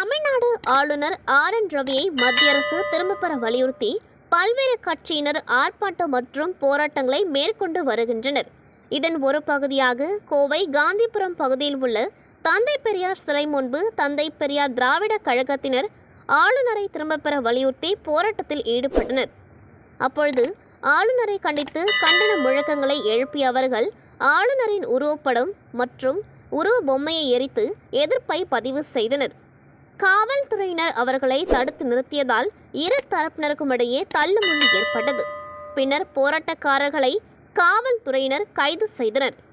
தமிழ்நாடு ஆளுநர் R N ரவியை மத்திய அரசு திரும்பப் பெற வலியுறுத்தி பல்வேறு கட்சியினர் ஆர்ப்பாட்டம் மற்றும் போராட்டங்களை மேற்கொண்டு வருகின்றனர் இதன் ஒரு பகுதியாக கோவை காந்திபுரம் பகுதியில் உள்ள தந்தை பெரியார் சிலை முன்பு தந்தை பெரியார் திராவிட கழகத்தினர் ஆளுநரை திரும்பப் பெற வலியுறுத்தி போராட்டத்தில் ஈடுபட்டனர் அப்பொழுது ஆளுநரை கண்டித்து கண்டன முழக்கங்களை எழுப்பிய அவர்கள் ஆளுநரின் உருவப்படம் மற்றும் உருவ பொம்மையை எரித்து எதிர்ப்பை பதிவு செய்தனர் காவல்துறையினர் அவர்களை தடுத்து நிறுத்தியதால் இரு தரப்பினருக்கும் இடையே தள்ளுமுள்ளு ஏற்பட்டது பின்னர் போராட்டக்காரர்களை காவல்துறையினர் கைது செய்தனர்